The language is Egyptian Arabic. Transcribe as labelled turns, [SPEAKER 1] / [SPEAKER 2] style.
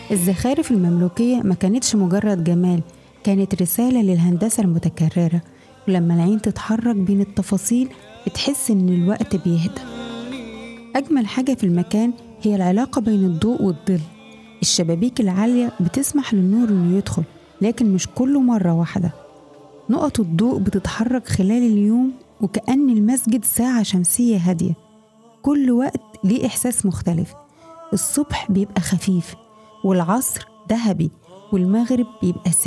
[SPEAKER 1] الزخارف المملوكية ما كانتش مجرد جمال كانت رسالة للهندسة المتكررة ولما العين تتحرك بين التفاصيل بتحس إن الوقت بيهدى أجمل حاجة في المكان هي العلاقة بين الضوء والظل الشبابيك العالية بتسمح للنور إنه يدخل لكن مش كله مرة واحدة نقط الضوء بتتحرك خلال اليوم وكأن المسجد ساعة شمسية هادية كل وقت ليه إحساس مختلف الصبح بيبقى خفيف والعصر ذهبي والمغرب بيبقى